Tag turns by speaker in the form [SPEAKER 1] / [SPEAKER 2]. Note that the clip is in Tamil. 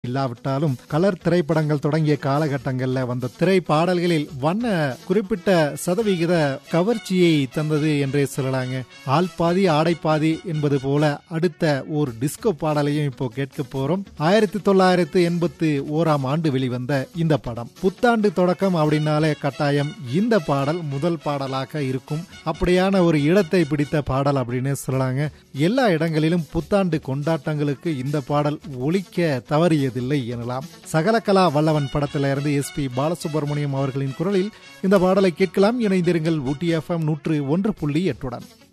[SPEAKER 1] இல்லாவிட்டாலும் கலர் திரைப்படங்கள் தொடங்கிய காலகட்டங்கள்ல வந்த திரை பாடல்களில் வண்ண குறிப்பிட்ட சதவிகித கவர்ச்சியை தந்தது என்றே சொல்லலாங்க ஆள் பாதி ஆடை பாதி என்பது போல அடுத்த ஒரு டிஸ்கோ பாடலையும் இப்போ கேட்க போறோம் ஆயிரத்தி தொள்ளாயிரத்து எண்பத்தி ஓராம் ஆண்டு வெளிவந்த இந்த படம் புத்தாண்டு தொடக்கம் அப்படின்னாலே கட்டாயம் இந்த பாடல் முதல் பாடலாக இருக்கும் அப்படியான ஒரு இடத்தை பிடித்த பாடல் அப்படின்னு சொல்லலாங்க எல்லா இடங்களிலும் புத்தாண்டு கொண்டாட்டங்களுக்கு இந்த பாடல் ஒலிக்க தவறியதில்லை எனலாம் சகலகலா வல்லவன் படத்தில இருந்து எஸ் பி பாலசுப்ரமணியம் அவர்களின் குரலில் இந்த பாடலை கேட்கலாம் இணைந்திருங்கள் ஊட்டி எஃப்எம் நூற்று ஒன்று புள்ளி எட்டுடன்